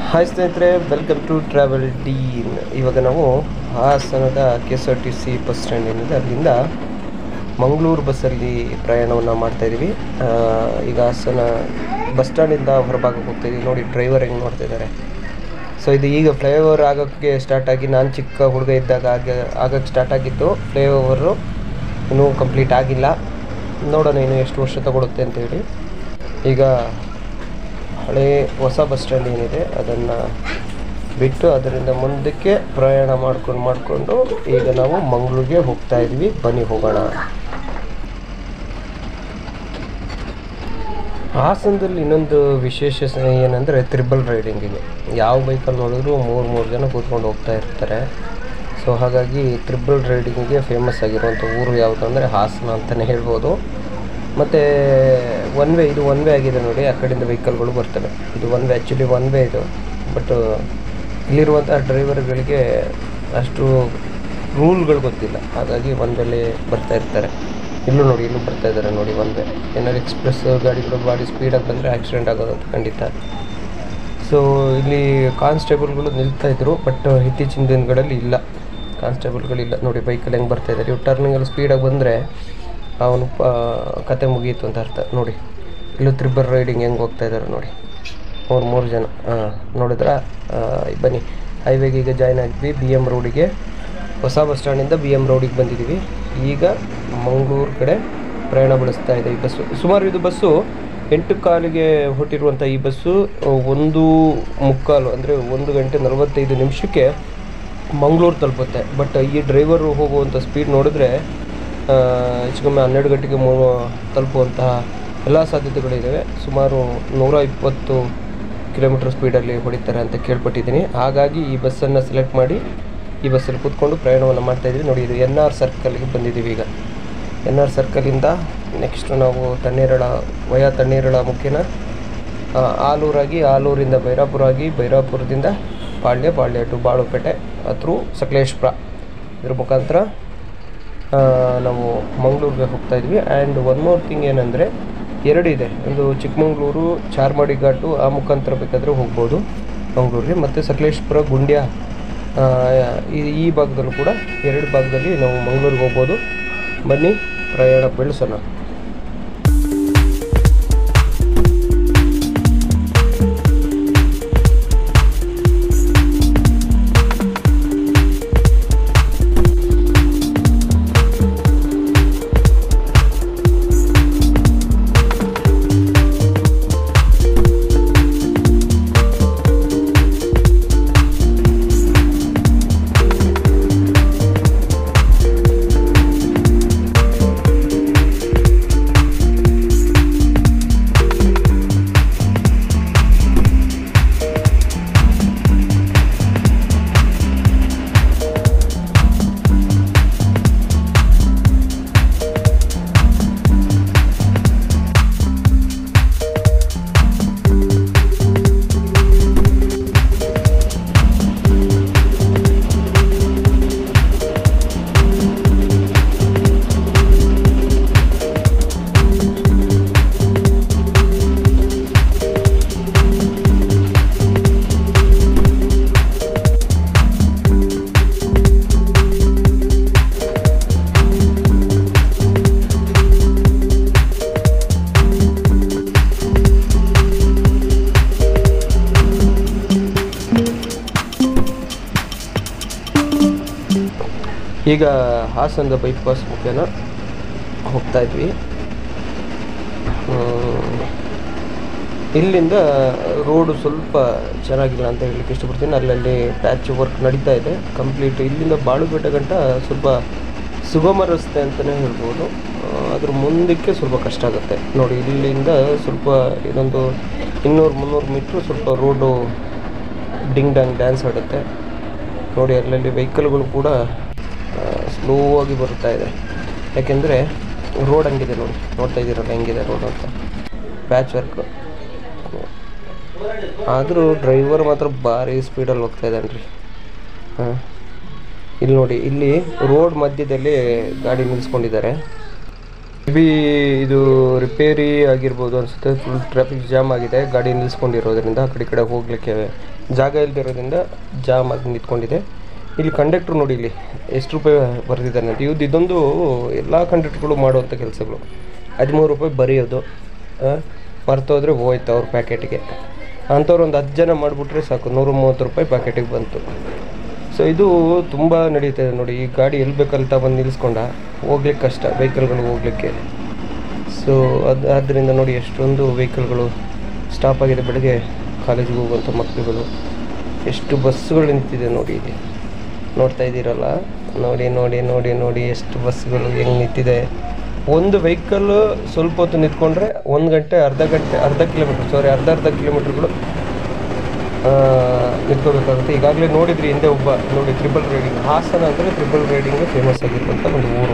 Hi ಸ್ನೇಹಿತರೆ welcome to travel dean ಇವಾಗ ನಾವು ಹಾಸನದ K S R T C bus stand ಏನಿದೆ ಅಲ್ಲಿಂದ ಮಂಗಳೂರು ಬಸ್ಸಲ್ಲಿ ಪ್ರಯಾಣವನ್ನು ಮಾಡ್ತಾ ಇದ್ದೀವಿ ಆ, ಈಗ ಹಾಸನ ಬಸ್ ಸ್ಟ್ಯಾಂಡಿಂದ ಹೊರಭಾಗಕ್ಕೆ ಹೋಗ್ತಾ ಇದ್ದೀವಿ ನೋಡಿ ಡ್ರೈವರ್ ಹೆಂಗೆ ನೋಡ್ತಾ ಇದ್ದಾರೆ ಸೊ ಇದು ಈಗ ಫ್ಲೈಓವರ್ ಆಗೋಕ್ಕೆ ಸ್ಟಾರ್ಟ್ ಆಗಿ ನಾನು ಚಿಕ್ಕ ಹುಡುಗ ಇದ್ದಾಗ ಆಗ ಆಗಕ್ಕೆ ಸ್ಟಾರ್ಟ್ ಆಗಿತ್ತು ಫ್ಲೈಓವರು ಇನ್ನೂ ಕಂಪ್ಲೀಟ್ ಆಗಿಲ್ಲ ನೋಡೋಣ ಇನ್ನು ಎಷ್ಟು ವರ್ಷ ತಗೊಳುತ್ತೆ ಅಂತ ಹೇಳಿ ಈಗ ಹಳೆ ಹೊಸ ಬಸ್ ಸ್ಟ್ಯಾಂಡ್ ಏನಿದೆ ಅದನ್ನು ಬಿಟ್ಟು ಅದರಿಂದ ಮುಂದಕ್ಕೆ ಪ್ರಯಾಣ ಮಾಡ್ಕೊಂಡು ಮಾಡಿಕೊಂಡು ಈಗ ನಾವು ಮಂಗಳೂರಿಗೆ ಹೋಗ್ತಾ ಇದ್ವಿ ಬನ್ನಿ ಹೋಗೋಣ ಹಾಸನದಲ್ಲಿ ಇನ್ನೊಂದು ವಿಶೇಷ ಸ- ಏನಂದರೆ ತ್ರಿಬಲ್ ರೈಡಿಂಗಿಗೆ ಯಾವ ಬೈಕಲ್ಲಿ ನೋಡಿದ್ರು ಮೂರು ಮೂರು ಜನ ಕೂತ್ಕೊಂಡು ಹೋಗ್ತಾ ಇರ್ತಾರೆ ಸೊ ಹಾಗಾಗಿ ತ್ರಿಬಲ್ ರೈಡಿಂಗಿಗೆ ಫೇಮಸ್ ಆಗಿರುವಂಥ ಊರು ಯಾವುದು ಅಂದರೆ ಹಾಸನ ಅಂತಲೇ ಹೇಳ್ಬೋದು ಮತ್ತು ಒನ್ ವೇ ಇದು ಒನ್ ವೇ ಆಗಿದೆ ನೋಡಿ ಆ ಕಡೆಯಿಂದ ವೆಹಿಕಲ್ಗಳು ಬರ್ತವೆ ಇದು one way actually one way ಇದು ಬಟ್ ಇಲ್ಲಿರುವಂಥ ಡ್ರೈವರ್ಗಳಿಗೆ ಅಷ್ಟು ರೂಲ್ಗಳು ಗೊತ್ತಿಲ್ಲ ಹಾಗಾಗಿ ಒನ್ ವೇಲಿ ಬರ್ತಾ ಇರ್ತಾರೆ ಇಲ್ಲೂ ನೋಡಿ ಇಲ್ಲೂ ಬರ್ತಾ ಇದ್ದಾರೆ ನೋಡಿ ಒನ್ ವೇ ಏನಾದ್ರು ಎಕ್ಸ್ಪ್ರೆಸ್ ಗಾಡಿಗಳು ಬಾಡಿ ಸ್ಪೀಡಾಗಿ ಬಂದರೆ ಆಕ್ಸಿಡೆಂಟ್ ಆಗೋದಂತ ಖಂಡಿತ ಸೊ ಇಲ್ಲಿ ಕಾನ್ಸ್ಟೇಬಲ್ಗಳು ನಿಲ್ತಾ ಇದ್ರು ಬಟ್ ಇತ್ತೀಚಿನ ದಿನಗಳಲ್ಲಿ ಇಲ್ಲ ಕಾನ್ಸ್ಟೇಬಲ್ಗಳಿಲ್ಲ ನೋಡಿ ಬೈಕಲ್ಲಿ ಹೆಂಗೆ ಬರ್ತಾ ಇದ್ದಾರೆ ಇವು ಟರ್ನಿಂಗಲ್ಲಿ ಸ್ಪೀಡಾಗಿ ಬಂದರೆ ಅವನು ಪ ಕತೆ ಮುಗೀತು ಅಂತ ಅರ್ಥ ನೋಡಿ ಇಲ್ಲೂ ತ್ರಿಬಲ್ ರೈಡಿಂಗ್ ಹೆಂಗೆ ಹೋಗ್ತಾ ಇದ್ದಾರೆ ನೋಡಿ ಮೂರು ಮೂರು ಜನ ಹಾಂ ನೋಡಿದ್ರ ಬನ್ನಿ ಹೈವೇಗೆ ಈಗ ಜಾಯ್ನ್ ಆಗಿದ್ವಿ ಬಿ ಎಮ್ ರೋಡಿಗೆ ಹೊಸ ಬಸ್ ಸ್ಟ್ಯಾಂಡಿಂದ ಬಿ ಎಮ್ ರೋಡಿಗೆ ಬಂದಿದ್ದೀವಿ ಈಗ ಮಂಗಳೂರು ಕಡೆ ಪ್ರಯಾಣ ಬೆಳೆಸ್ತಾ ಇದೆ ಈ ಬಸ್ಸು ಸುಮಾರು ಇದು ಬಸ್ಸು ಎಂಟು ಕಾಲಿಗೆ ಹೊಟ್ಟಿರುವಂಥ ಈ ಬಸ್ಸು ಆ, ಒಂದು ಮುಕ್ಕಾಲು ಅಂದರೆ ಒಂದು ಗಂಟೆ ನಲವತ್ತೈದು ನಿಮಿಷಕ್ಕೆ ಮಂಗಳೂರು ತಲುಪುತ್ತೆ ಬಟ್ ಈ ಡ್ರೈವರು ಹೋಗುವಂಥ ಸ್ಪೀಡ್ ನೋಡಿದ್ರೆ ಆ, ಹೆಚ್ಚು ಕಮ್ಮಿ ಹನ್ನೆರಡು ಗಂಟೆಗೆ ಮೂ ತಲುಪುವಂತಹ ಎಲ್ಲ ಸಾಧ್ಯತೆಗಳಿದ್ದಾವೆ ಸುಮಾರು ನೂರ ಇಪ್ಪತ್ತು ಕಿಲೋಮೀಟರ್ ಸ್ಪೀಡಲ್ಲಿ ಹೊಡಿತಾರೆ ಅಂತ ಕೇಳ್ಪಟ್ಟಿದ್ದೀನಿ ಹಾಗಾಗಿ ಈ ಬಸ್ಸನ್ನು ಸೆಲೆಕ್ಟ್ ಮಾಡಿ ಈ ಬಸ್ಸಲ್ಲಿ ಕೂತ್ಕೊಂಡು ಪ್ರಯಾಣವನ್ನು ಮಾಡ್ತಾ ಇದ್ದೀವಿ ನೋಡಿ ಇದು ಎನ್ ಆರ್ ಸರ್ಕಲ್ಗೆ ಬಂದಿದ್ದೀವಿ ಈಗ ಎನ್ ಆರ್ ಸರ್ಕಲಿಂದ ನೆಕ್ಸ್ಟ್ ನಾವು ತಣ್ಣೀರಳ ವಯ ತಣ್ಣೀರಳ ಮುಖೇನ ಆ, ಆಲೂರಾಗಿ ಆಲೂರಿಂದ ಬೈರಾಪುರ ಆಗಿ ಬೈರಾಪುರದಿಂದ ಪಾಳ್ಯ ಪಾಳ್ಯ ಟು ಬಾಳುಪೇಟೆ ಥ್ರೂ ಸಕಲೇಶ್ಪುರ ಇದ್ರ ಮುಖಾಂತರ ಆ, ನಾವು ಮಂಗಳೂರಿಗೆ ಹೋಗ್ತಾ ಇದ್ವಿ ಆ್ಯಂಡ್ ಒನ್ ಮೋರ್ ಥಿಂಗ್ ಏನಂದರೆ ಎರಡಿದೆ ಒಂದು ಚಿಕ್ಕಮಂಗ್ಳೂರು ಚಾರ್ಮಾಡಿ ಘಾಟು ಆ ಮುಖಾಂತರ ಬೇಕಾದರೆ ಹೋಗ್ಬೋದು ಮಂಗಳೂರಿಗೆ ಮತ್ತು ಸಕಲೇಶ್ಪುರ ಗುಂಡ್ಯ ಆ, ಈ ಈ ಭಾಗದಲ್ಲೂ ಕೂಡ ಎರಡು ಭಾಗದಲ್ಲಿ ನಾವು ಮಂಗಳೂರಿಗೆ ಹೋಗ್ಬೋದು ಬನ್ನಿ ಪ್ರಯಾಣ ಬೆಳೆಸೋಣ ಈಗ ಹಾಸನದ ಬೈಪಾಸ್ ಮುಖೇನ ಹೋಗ್ತಾ ಇದ್ವಿ ಹ್ಮ್. ಇಲ್ಲಿಂದ ರೋಡು ಸ್ವಲ್ಪ ಚೆನ್ನಾಗಿಲ್ಲ ಅಂತ ಹೇಳಲಿಕ್ಕೆ ಇಷ್ಟಪಡ್ತೀನಿ ಅಲ್ಲಲ್ಲಿ ಪ್ಯಾಚ್ ವರ್ಕ್ ನಡೀತಾ ಇದೆ ಕಂಪ್ಲೀಟ್ ಇಲ್ಲಿಂದ ಬಾಳುಪೇಟೆ ಗಂಟ ಸ್ವಲ್ಪ ಸುಗಮ ರಸ್ತೆ ಅಂತಲೇ ಹೇಳ್ಬೋದು ಆ, ಅದ್ರ ಮುಂದಕ್ಕೆ ಸ್ವಲ್ಪ ಕಷ್ಟ ಆಗುತ್ತೆ ನೋಡಿ ಇಲ್ಲಿಂದ ಸ್ವಲ್ಪ ಇದೊಂದು ಇನ್ನೂರು ಮುನ್ನೂರು ಮೀಟ್ರ್ ಸ್ವಲ್ಪ ರೋಡು ಡಿಂಗ್ ಡಾಂಗ್ ಡ್ಯಾನ್ಸ್ ಆಡುತ್ತೆ ನೋಡಿ ಅಲ್ಲಲ್ಲಿ ವೆಹಿಕಲ್ಗಳು ಕೂಡ ಸ್ಲೋ ಆಗಿ ಬರ್ತಾ ಇದೆ ಯಾಕೆಂದರೆ ರೋಡ್ ಹಂಗಿದೆ ನೋಡಿ ನೋಡ್ತಾ ಇದ್ದೀರಲ್ಲ ಹೆಂಗಿದೆ ರೋಡ್ ಅಂತ ಪ್ಯಾಚ್ ವರ್ಕ್ ಆದರೂ ಡ್ರೈವರ್ ಮಾತ್ರ ಭಾರಿ ಸ್ಪೀಡಲ್ಲಿ ಹೋಗ್ತಾ ಇದ್ದಾನೆ ರೀ ಹಾಂ ಇಲ್ಲಿ ನೋಡಿ ಇಲ್ಲಿ ರೋಡ್ ಮಧ್ಯದಲ್ಲಿ ಗಾಡಿ ನಿಲ್ಲಿಸ್ಕೊಂಡಿದ್ದಾರೆ ಬಿ ಇದು ರಿಪೇರಿ ಆಗಿರ್ಬೋದು ಅನಿಸುತ್ತೆ ಫುಲ್ ಟ್ರಾಫಿಕ್ ಜಾಮ್ ಆಗಿದೆ ಗಾಡಿ ನಿಲ್ಲಿಸ್ಕೊಂಡಿರೋದ್ರಿಂದ ಆ ಕಡೆ ಈ ಕಡೆ ಹೋಗಲಿಕ್ಕೆ ಜಾಗ ಇಲ್ದಿರೋದ್ರಿಂದ ಜಾಮ್ ಆಗಿ ನಿಂತ್ಕೊಂಡಿದೆ ಇಲ್ಲಿ ಕಂಡಕ್ಟ್ರ್ ನೋಡಿ ಇಲ್ಲಿ ಎಷ್ಟು ರೂಪಾಯಿ ಬರೆದಿದ್ದಾನೆ ಅಂತ ಇವ್ದು ಇದೊಂದು ಎಲ್ಲ ಕಂಡಕ್ಟ್ರುಗಳು ಮಾಡುವಂಥ ಕೆಲಸಗಳು ಹದಿಮೂರು ರೂಪಾಯಿ ಬರೆಯೋದು ಆ, ಮರ್ತೋದ್ರೆ ಹೋಯ್ತು ಅವ್ರ ಪ್ಯಾಕೆಟಿಗೆ ಅಂಥವ್ರು ಒಂದು ಹತ್ತು ಜನ ಮಾಡಿಬಿಟ್ರೆ ಸಾಕು ನೂರ ಮೂವತ್ತು ರೂಪಾಯಿ ಪ್ಯಾಕೆಟಿಗೆ ಬಂತು ಸೊ ಇದು ತುಂಬ ನಡೀತದೆ ನೋಡಿ ಈ ಗಾಡಿ ಎಲ್ಲಿ ಬೇಕಲ್ಲಿ ತಗೊಂಡು ನಿಲ್ಲಿಸ್ಕೊಂಡ ಹೋಗ್ಲಿಕ್ಕೆ ಕಷ್ಟ ವೆಹಿಕಲ್ಗಳು ಹೋಗ್ಲಿಕ್ಕೆ ಸೊ ಅದು ಆದ್ದರಿಂದ ನೋಡಿ ಎಷ್ಟೊಂದು ವೆಹಿಕಲ್ಗಳು ಸ್ಟಾಪ್ ಆಗಿದೆ ಬೆಳಗ್ಗೆ ಕಾಲೇಜಿಗೆ ಹೋಗುವಂಥ ಮಕ್ಕಳುಗಳು ಎಷ್ಟು ಬಸ್ಸುಗಳು ನಿಂತಿದೆ ನೋಡಿ ಇಲ್ಲಿ ನೋಡ್ತಾ ಇದ್ದೀರಲ್ಲ ನೋಡಿ ನೋಡಿ ನೋಡಿ ನೋಡಿ ಎಷ್ಟು ಬಸ್ಸುಗಳು ಹೆಂಗೆ ನಿಂತಿದೆ ಒಂದು ವೆಹಿಕಲ್ ಸ್ವಲ್ಪ ಹೊತ್ತು ನಿಂತ್ಕೊಂಡ್ರೆ ಒಂದು ಗಂಟೆ ಅರ್ಧ ಗಂಟೆ ಅರ್ಧ ಕಿಲೋಮೀಟ್ರ್ ಸಾರಿ ಅರ್ಧ ಅರ್ಧ ಕಿಲೋಮೀಟ್ರ್ಗಳು ನಿಂತ್ಕೋಬೇಕಾಗುತ್ತೆ ಈಗಾಗಲೇ ನೋಡಿದ್ರಿ ಹಿಂದೆ ಒಬ್ಬ ನೋಡಿ ತ್ರಿಬಲ್ ರೈಡಿಂಗ್ ಹಾಸನ ಅಂದರೆ ತ್ರಿಬಲ್ ರೈಡಿಂಗ್ ಫೇಮಸ್ ಆಗಿರುವಂಥ ಒಂದು ಊರು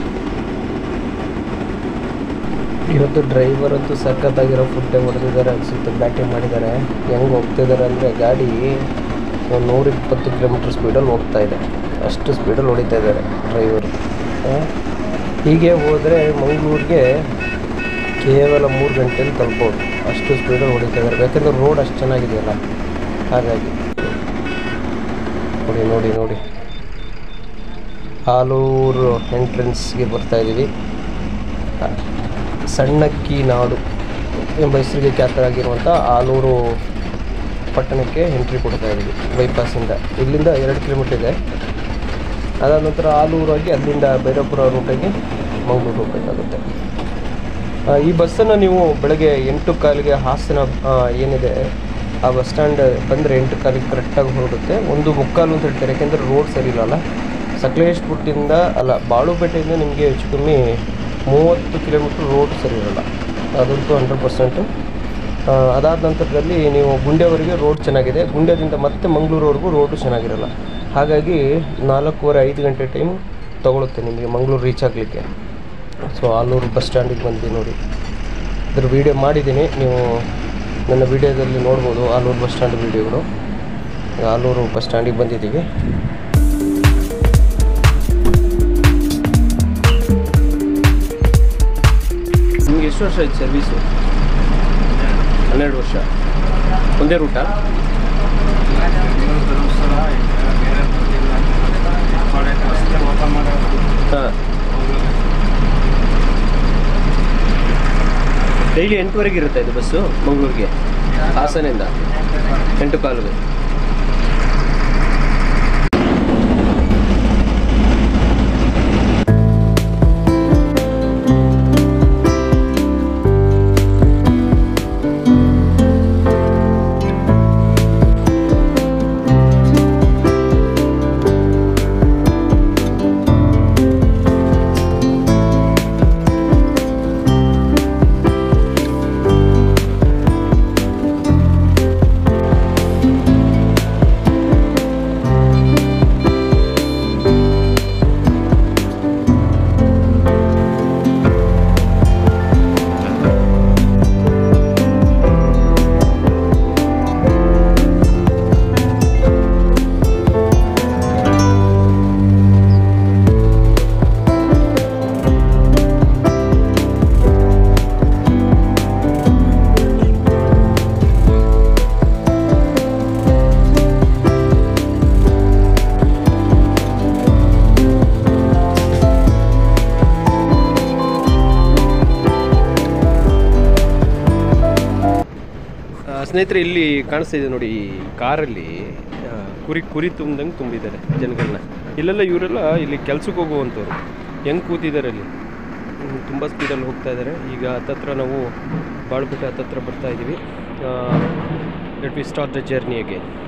ಇವತ್ತು ಡ್ರೈವರ್ ಅಂತೂ ಸಖತ್ತಾಗಿರೋ ಫುಡ್ಡೇ ಹೊಡೆದಿದ್ದಾರೆ ಅನಿಸುತ್ತೆ ಬ್ಯಾಟಿಂಗ್ ಮಾಡಿದ್ದಾರೆ ಹೆಂಗೆ ಹೋಗ್ತಿದ್ದಾರೆ ಅಂದರೆ ಗಾಡಿ ಒಂದು ನೂರ ಇಪ್ಪತ್ತು ಕಿಲೋಮೀಟ್ರ್ ಸ್ಪೀಡಲ್ಲಿ ಹೋಗ್ತಾ ಇದೆ ಅಷ್ಟು ಸ್ಪೀಡಲ್ಲಿ ಹೊಡಿತಾ ಇದ್ದಾರೆ ಡ್ರೈವರು ಹೀಗೆ ಹೋದರೆ ಮಂಗಳೂರಿಗೆ ಕೇವಲ ಮೂರು ಗಂಟೆಯಲ್ಲಿ ತಲುಪೋದು ಅಷ್ಟು ಸ್ಪೀಡಲ್ಲಿ ಹೊಡಿತಾ ಇದ್ದಾರೆ ಯಾಕಂದರೆ ರೋಡ್ ಅಷ್ಟು ಚೆನ್ನಾಗಿದೆಯಲ್ಲ ಹಾಗಾಗಿ ನೋಡಿ ನೋಡಿ ನೋಡಿ ಆಲೂರು ಎಂಟ್ರೆನ್ಸ್ಗೆ ಬರ್ತಾ ಇದ್ದೀವಿ ಸಣ್ಣಕ್ಕಿ ನಾಡು ಎಂಬ ಹೆಸರಿಗೆ ಖ್ಯಾತರಾಗಿರುವಂಥ ಆಲೂರು ಪಟ್ಟಣಕ್ಕೆ ಎಂಟ್ರಿ ಕೊಡ್ತಾ ಇದ್ದೀವಿ ಬೈಪಾಸಿಂದ ಇಲ್ಲಿಂದ ಎರಡು ಕಿಲೋಮೀಟರ್ ಇದೆ ಅದಾದ ನಂತರ ಆಲೂರು ಆಗಿ ಅಲ್ಲಿಂದ ಭೈರವಪುರ ರೂಟಾಗಿ ಮಂಗಳೂರು ಹೋಗಬೇಕಾಗುತ್ತೆ ಆ, ಈ ಬಸ್ಸನ್ನು ನೀವು ಬೆಳಗ್ಗೆ ಎಂಟು ಕಾಲಿಗೆ ಹಾಸನ ಆ, ಏನಿದೆ ಆ ಬಸ್ ಸ್ಟ್ಯಾಂಡ್ ಬಂದರೆ ಎಂಟು ಕಾಲಿಗೆ ಕರೆಕ್ಟಾಗಿ ಹೊರಡುತ್ತೆ ಒಂದು ಮುಕ್ಕಾಲು ಅಂತ ಹೇಳ್ತಾರೆ ಯಾಕೆಂದರೆ ರೋಡ್ ಸರಿ ಇಲ್ಲಲ್ಲ ಸಕಲೇಶ್ಪುರದಿಂದ ಅಲ್ಲ ಬಾಳುಪೇಟೆಯಿಂದ ನಿಮಗೆ ಹೆಚ್ಚು ಕಮ್ಮಿ ಮೂವತ್ತು ಕಿಲೋಮೀಟ್ರ್ ರೋಡ್ ಸರಿ ಇರಲ್ಲ ಅದಂತೂ ಹಂಡ್ರೆಡ್ ಪರ್ಸೆಂಟು ಅದಾದ ನಂತರದಲ್ಲಿ ನೀವು ಗುಂಡ್ಯವರೆಗೆ ರೋಡ್ ಚೆನ್ನಾಗಿದೆ ಗುಂಡ್ಯದಿಂದ ಮತ್ತೆ ಮಂಗಳೂರುವರೆಗೂ ರೋಡು ಚೆನ್ನಾಗಿರಲ್ಲ ಹಾಗಾಗಿ ನಾಲ್ಕೂವರೆ ಐದು ಗಂಟೆ ಟೈಮ್ ತೊಗೊಳುತ್ತೆ ನಿಮಗೆ ಮಂಗಳೂರು ರೀಚ್ ಆಗಲಿಕ್ಕೆ ಸೊ ಆಲೂರು ಬಸ್ ಸ್ಟ್ಯಾಂಡಿಗೆ ಬಂದು ನೋಡಿ ಇದ್ರ ವೀಡಿಯೋ ಮಾಡಿದ್ದೀನಿ ನೀವು ನನ್ನ ವೀಡಿಯೋದಲ್ಲಿ ನೋಡ್ಬೋದು ಆಲೂರು ಬಸ್ ಸ್ಟ್ಯಾಂಡ್ ವೀಡಿಯೋಗಳು ಆಲೂರು ಬಸ್ ಸ್ಟ್ಯಾಂಡಿಗೆ ಬಂದಿದ್ದೀವಿ ನಿಮ್ಗೆ ಎಷ್ಟು ವರ್ಷ ಆಯ್ತು ಸರ್ವೀಸು ಹನ್ನೆರಡು ವರ್ಷ ಒಂದೇ ರೂಟಾ ಹಾಂ ಡೈಲಿ ಎಂಟುವರೆಗೆ ಇರುತ್ತೆ ಇದು ಬಸ್ಸು ಮಂಗಳೂರಿಗೆ ಹಾಸನಿಂದ ಎಂಟು ಕಾಲುಗೆ ಆ, ಸ್ನೇಹಿತರೆ ಇಲ್ಲಿ ಕಾಣಿಸ್ತಾ ಇದೆ ನೋಡಿ ಈ ಕಾರಲ್ಲಿ ಆ, ಕುರಿ ಕುರಿ ತುಂಬ್ದಂಗೆ ತುಂಬಿದ್ದಾರೆ ಜನಗಳನ್ನ ಇಲ್ಲೆಲ್ಲ ಇವರೆಲ್ಲ ಇಲ್ಲಿ ಕೆಲ್ಸಕ್ಕೆ ಹೋಗುವಂಥವ್ರು ಹೆಂಗೆ ಕೂತಿದ್ದಾರೆ ಅಲ್ಲಿ ತುಂಬ ಸ್ಪೀಡಲ್ಲಿ ಹೋಗ್ತಾ ಇದ್ದಾರೆ ಈಗ ಹತ್ತತ್ರ ನಾವು ಬಾಳ್ಬಿಟ್ಟು ಹತ್ತತ್ರ ಬರ್ತಾ ಇದ್ದೀವಿ let we start the journey again